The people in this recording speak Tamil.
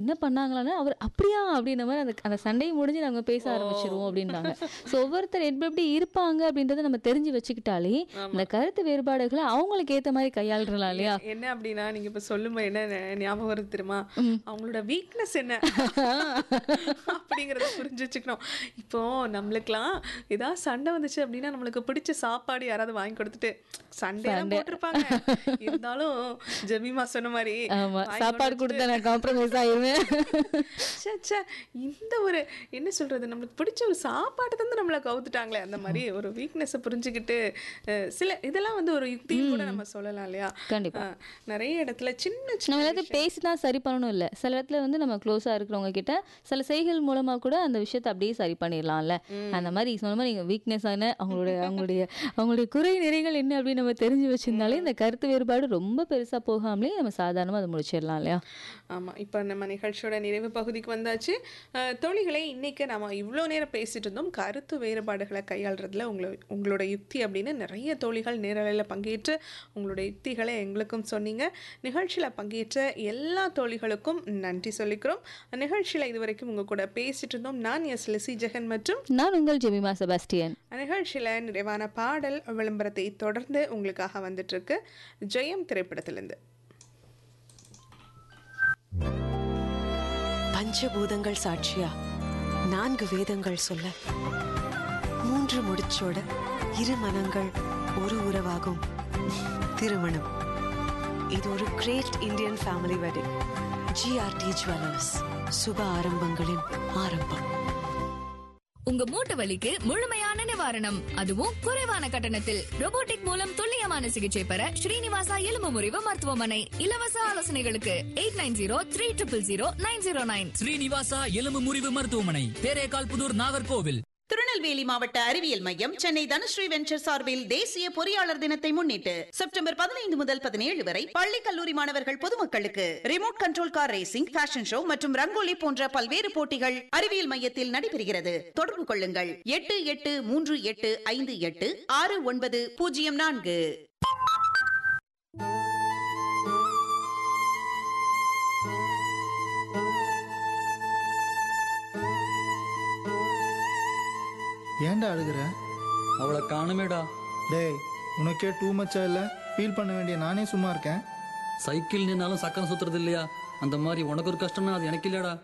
என்ன பண்ணாங்களான்னா அவர் அப்படியா அப்படின்ற மாதிரி அந்த அந்த சண்டை முடிஞ்சு நாங்க பேச ஆரம்பிச்சிருவோம் அப்படின்றாங்க ஸோ ஒவ்வொருத்தர் எப்படி எப்படி இருப்பாங்க அப்படின்றத நம்ம தெரிஞ்சு வச்சுக்கிட்டாலே இந்த கருத்து வேறுபாடுகளை அவங்களுக்கு ஏத்த மாதிரி கையாளுறலாம் இல்லையா என்ன அப்படின்னா நீங்க இப்ப சொல்லும்போது என்ன ஞா- ஞாபகம் வருது தெரியுமா அவங்களோட வீக்னஸ் என்ன அப்படிங்கறத புரிஞ்சு வச்சுக்கணும் இப்போ நம்மளுக்குலாம் ஏதாவது சண்டை வந்துச்சு அப்படின்னா நம்மளுக்கு பிடிச்ச சாப்பாடு யாராவது வாங்கி கொடுத்துட்டு சண்டையெல்லாம் போட்டிருப்பாங்க இருந்தாலும் ஜெமிமா சொன்ன மாதிரி ஆமா வாங்கி சாப்பாடு கொண்டு கொடுத்தா நான் காம்ப்ரமைஸ் ஆயிருவேன் ச்சே, ச்சே, இந்த ஒரு என்ன சொல்றது நம்மளுக்கு பிடிச்ச ஒரு சாப்பாட்டை தந்து நம்மளை கவுத்துட்டாங்களே அந்த மாதிரி ஒரு வீக்னஸை புரிஞ்சுக்கிட்டு அஹ், சில இதெல்லாம் வந்து ஒரு யுக்தியும் கூட நம்ம சொல்லலாம் இல்லையா கண்டிப்பா. அஹ், நிறைய இடத்துல சின்ன நம்ம சின்ன எல்லாத்தையும் பேசி தான் சரி பண்ணணும் இல்லை சில இடத்துல வந்து நம்ம க்ளோஸாக இருக்கிறவங்க கிட்ட சில செய்கள் மூலமாக கூட அந்த விஷயத்தை அப்படியே சரி பண்ணிடலாம்ல அந்த மாதிரி சொன்ன மாதிரி நீங்கள் வீக்னஸ் ஆன அவங்களுடைய அவங்களுடைய அவங்களுடைய குறை நிறைகள் என்ன அப்படின்னு நம்ம தெரிஞ்சு வச்சிருந்தாலே இந்த கருத்து வேறுபாடு ரொம்ப பெருசாக போகாமலே நம்ம சாதாரணமாக அதை முடிச்சிடலாம் இல்லையா ஆமா இப்போ நம்ம நிகழ்ச்சியோட நிறைவு பகுதிக்கு வந்தாச்சு அஹ், தோழிகளே இன்னைக்கு நம்ம இவ்வளோ நேரம் பேசிட்டு இருந்தோம் கருத்து வேறுபாடுகளை கையாளுறதுல உங்களை உங்களோட யுக்தி அப்படின்னு நிறைய தோழிகள் நேரலையில் பங்கேற்று உங்களோட யுக்திகளை எங்களுக்கும் சொன்னீங்க நிகழ்ச்சியில் பங்கேற்ற எல்லா தோழிகளுக்கும் நன்றி சொல்லிக்கிறோம் நிகழ்ச்சியில் இதுவரைக்கும் உங்க கூட பேசிட்டு இருந்தோம் நான் எஸ் லிசி ஜெகன் மற்றும் நான் உங்கள் ஜெமிமா செபாஸ்டியன் நிகழ்ச்சியில் நிறைவான பாடல் விளம்பரத்தை தொடர்ந்து உங்களுக்காக வந்துட்டு இருக்கு ஜெயம் திரைப்படத்திலிருந்து பஞ்சபூதங்கள் சாட்சியா நான்கு வேதங்கள் சொல்ல மூன்று முடிச்சோட இரு மனங்கள் ஒரு உறவாகும் திருமணம் இது ஒரு great Indian family wedding GRT jewellers சுப ஆரம்பங்களின் ஆரம்பம் உங்க மூட்டு வலிக்கு முழுமையான நிவாரணம் அதுவும் குறைவான கட்டணத்தில் robotic மூலம் துல்லியமான சிகிச்சை பெற ஸ்ரீனிவாசா எலும்பு முறிவு மருத்துவமனை இலவச ஆலோசனைகளுக்கு eight nine zero three triple zero nine zero nine Srinivasa எலும்பு முறிவு மருத்துவமனை தேரேகால் புதூர் நாகர்கோவில் திருநெல்வேலி மாவட்ட அறிவியல் மையம் சென்னை தனுஸ்ரீ வெஞ்சர் சார்பில் தேசிய பொறியாளர் தினத்தை முன்னிட்டு செப்டம்பர் பதினைந்து முதல் பதினேழு வரை பள்ளி கல்லூரி மாணவர்கள் பொதுமக்களுக்கு remote control car racing fashion show மற்றும் ரங்கோலி போன்ற பல்வேறு போட்டிகள் அறிவியல் மையத்தில் நடைபெறுகிறது தொடர்பு கொள்ளுங்கள் எட்டு எட்டு மூன்று எட்டு ஐந்து எட்டு ஆறு ஒன்பது பூஜ்ஜியம் நான்கு ஏன்டா அழுகுற அவளை காணுமேடா டேய் உனக்கே டூ மச்சா இல்ல ஃபீல் பண்ண வேண்டிய நானே சும்மா இருக்கேன் சைக்கிள் நின்னாலும் சக்கரம் சுத்துறது இல்லையா அந்த மாதிரி உனக்கு ஒரு கஷ்டம்னா அது எனக்கு இல்லடா